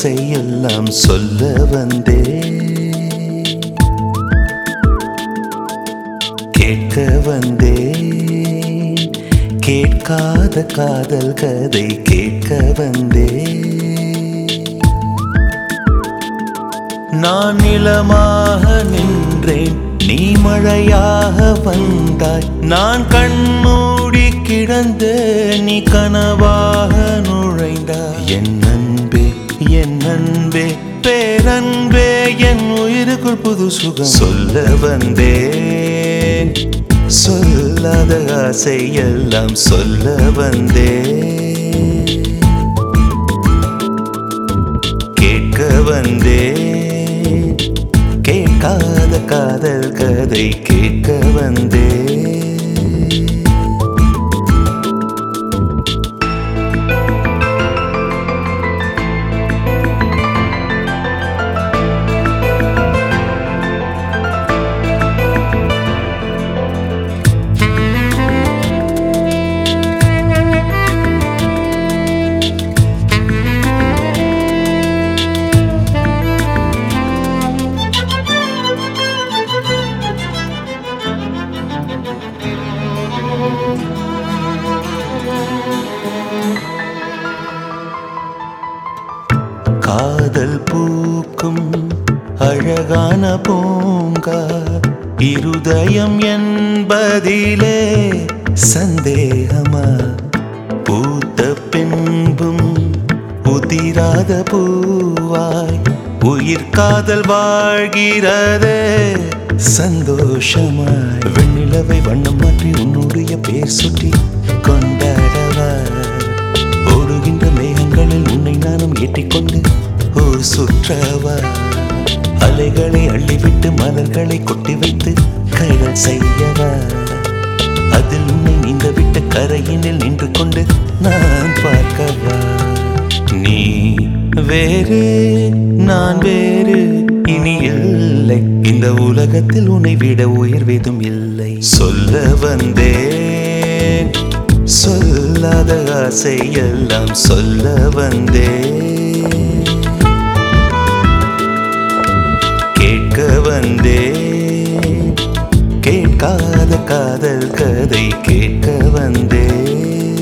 ஆசையெல்லாம் சொல்ல வந்தே கேட்க வந்தே கேட்காத காதல் கதை கேட்க வந்தே நான் நிலமாக நின்றேன் நீ மழையாக வந்தாய் நான் கண்மூடி கிடந்த நீ கனவாக நுழைந்தாய் என் அன்பே என் அன்பே பேரன்பே என் உயிருக்குள் புது சுகம் சொல்ல வந்தேன் சொல்லாத ஆசை எல்லாம் சொல்ல வந்தேன் கேட்க வந்தேன் கேட்காத காதல் கதை கேட்க வந்தேன் காதல் பூக்கும் அழகான பூங்கா இருதயம் என்பதிலே சந்தேகமா பூத்த பின்பும் உதிராத பூவாய் உயிர் காதல் வாழ்கிறதே சந்தோஷமாய் வெண்ணிலவை வண்ணம் மாற்றி உன்னுடைய பேர் சுட்டி கொண்டாடவா ஓடுகின்ற மேகங்களில் உன்னை நானும் ஏற்றிக்கொண்டு ஊர் சுற்றவா அலைகளை அள்ளிவிட்டு மலர்களை கொட்டி வைத்து கடல் செய்யவா அதில் உன்னை நீந்த விட்டு கரையினில் நின்று கொண்டு நான் பார்க்கவா நீ வேறு நான் வேறு இனி இல்லை இந்த உலகத்தில் உன்னை விட உயர்வேதும் இல்லை சொல்ல வந்தேன் சொல்லாத ஆசை எல்லாம் சொல்ல வந்தேன் கேட்க வந்தேன் கேட்காத காதல் கதை கேட்க வந்தேன்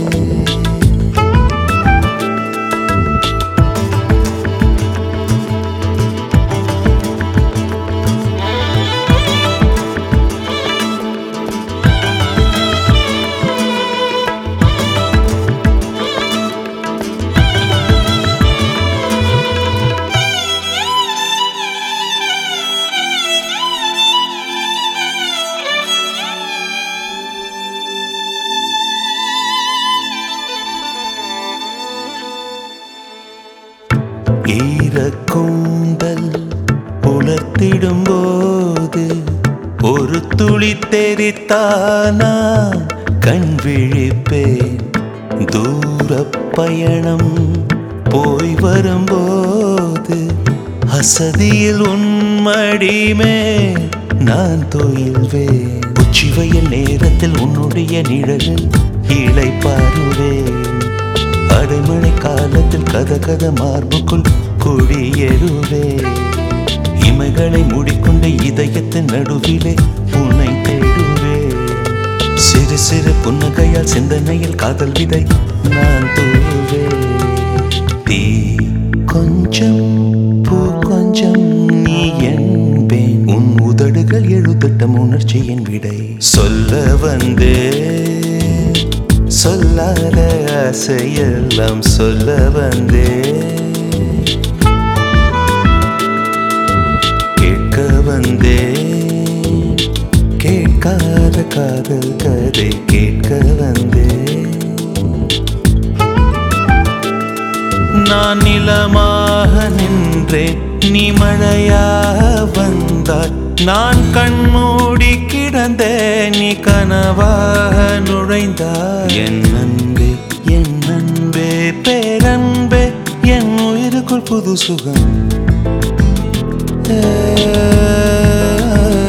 ஈரக்கூந்தல் உலர்த்திடும் போது ஒரு துளி தெரித்தானா கண் விழிப்பேன் தூர பயணம் போய் வரும்போது அசதியில் உன்மடிமே நான் தொயில்வேன் உச்சி வயல் நேரத்தில் உன்னுடைய நிழலில் இலை பாருவேன் அடைமழை காலத்தில் கத கத மார்புக்குள் குடியேறுவே இமைகளை மூடிக்கொண்ட இதயத்தின் நடுவிலே உன்னை தேடுவே சிறு சிறு புன்னகையால் சிந்தனையில் காதல் விதை நான் தூவே தீ கொஞ்சம் பூ கொஞ்சம் நீ என்பேன் உன் உதடுகள் எழுதட்டும் உணர்ச்சியின் விடை சொல்ல வந்தேன் சொல்லாத ஆசையெல்லாம் சொல்ல வந்தேன் கேட்க வந்தேன் கேட்காத காதல் கதை கேட்க வந்தேன் நான் நிலமாக நின்றேன் நீ மழையாக வந்தாய் நான் கண்மூடி கிடந்த நீ கனவாக நுழைந்தாய் என் அன்பே என் அன்பே பேரன்பே என் உயிருக்குள் புது சுகம் ஆ